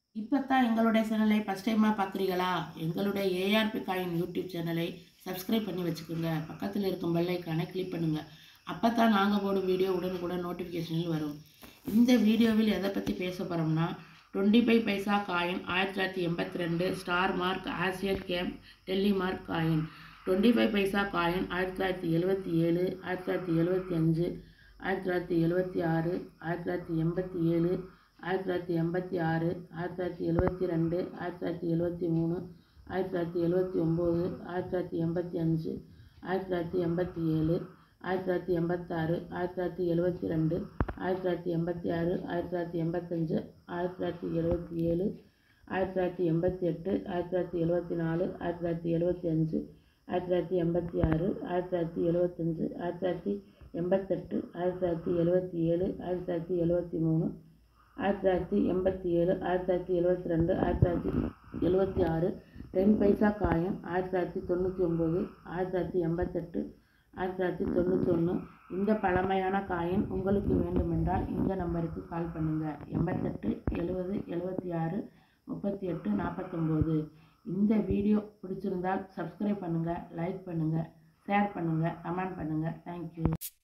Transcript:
இப்போ தான் எங்களுடைய சேனலை ஃபஸ்ட் டைமாக பார்க்குறீங்களா எங்களுடைய ஏஆர்பி காயின் யூடியூப் சேனலை சப்ஸ்கிரைப் பண்ணி வச்சுக்கோங்க பக்கத்தில் இருக்கும் பெல் ஐக்கானை கிளிக் பண்ணுங்கள் அப்போ தான் நாங்கள் போடும் வீடியோ உடனுக்குடன் நோட்டிஃபிகேஷனில் வரும் இந்த வீடியோவில் எதை பற்றி பேச போகிறோம்னா டுவெண்ட்டி ஃபைவ் பைசா காயின் ஆயிரத்தி தொள்ளாயிரத்தி எண்பத்தி ரெண்டு star mark Asian game Delhi mark coin twenty five paisa coin ஆயிரத்தி தொள்ளாயிரத்தி எழுபத்தி ஏழு ஆயிரத்தி தொள்ளாயிரத்தி எழுபத்தி அஞ்சு ஆயிரத்தி தொள்ளாயிரத்தி எழுபத்தி ஆறு ஆயிரத்தி தொள்ளாயிரத்தி எண்பத்தி ஏழு ஆயிரத்தி தொள்ளாயிரத்தி எண்பத்தி ஆறு ஆயிரத்தி தொள்ளாயிரத்தி எழுபத்தி ரெண்டு ஆயிரத்தி தொள்ளாயிரத்தி எழுபத்தி மூணு ஆயிரத்தி தொள்ளாயிரத்தி எழுபத்தி ஒம்பது ஆயிரத்தி தொள்ளாயிரத்தி எண்பத்தி அஞ்சு ஆயிரத்தி தொள்ளாயிரத்தி எண்பத்தி ஏழு ஆயிரத்தி தொள்ளாயிரத்தி எண்பத்தாறு ஆயிரத்தி தொள்ளாயிரத்தி எழுபத்தி ரெண்டு ஆயிரத்தி தொள்ளாயிரத்தி எண்பத்தி ஆறு ஆயிரத்தி தொள்ளாயிரத்தி எண்பத்தஞ்சு ஆயிரத்தி தொள்ளாயிரத்தி எழுபத்தி ஏழு ஆயிரத்தி தொள்ளாயிரத்தி எண்பத்தி எட்டு ஆயிரத்தி தொள்ளாயிரத்தி எழுபத்தி நாலு ஆயிரத்தி தொள்ளாயிரத்தி எழுபத்தி அஞ்சு ஆயிரத்தி தொள்ளாயிரத்தி எண்பத்தி ஆறு ஆயிரத்தி தொள்ளாயிரத்தி எழுபத்தஞ்சு ஆயிரத்தி தொள்ளாயிரத்தி எண்பத்தெட்டு ஆயிரத்தி தொள்ளாயிரத்தி எழுபத்தி ஏழு ஆயிரத்தி தொள்ளாயிரத்தி எழுபத்தி மூணு ஆயிரத்தி தொள்ளாயிரத்தி எண்பத்தி ஏழு ஆயிரத்தி தொள்ளாயிரத்தி எழுபத்தி ரெண்டு ஆயிரத்தி தொள்ளாயிரத்தி எழுபத்தி ஆறு டென் பைசா காயின் ஆயிரத்தி தொள்ளாயிரத்தி தொண்ணூற்றி ஒம்பது ஆயிரத்தி தொள்ளாயிரத்தி எண்பத்தெட்டு ஆயிரத்தி தொள்ளாயிரத்தி தொண்ணூற்றி ஒன்று இந்த பழமையான காயின் உங்களுக்கு வேண்டுமென்றால் இந்த நம்பருக்கு கால் பண்ணுங்கள் எண்பத்தெட்டு எழுபது எழுபத்தி ஆறு முப்பத்தி எட்டு நாற்பத்தொம்போது இந்த வீடியோ பிடிச்சிருந்தால் சப்ஸ்கிரைப் பண்ணுங்கள் லைக் பண்ணுங்கள் ஷேர் பண்ணுங்கள் கமெண்ட் பண்ணுங்கள் தேங்க்யூ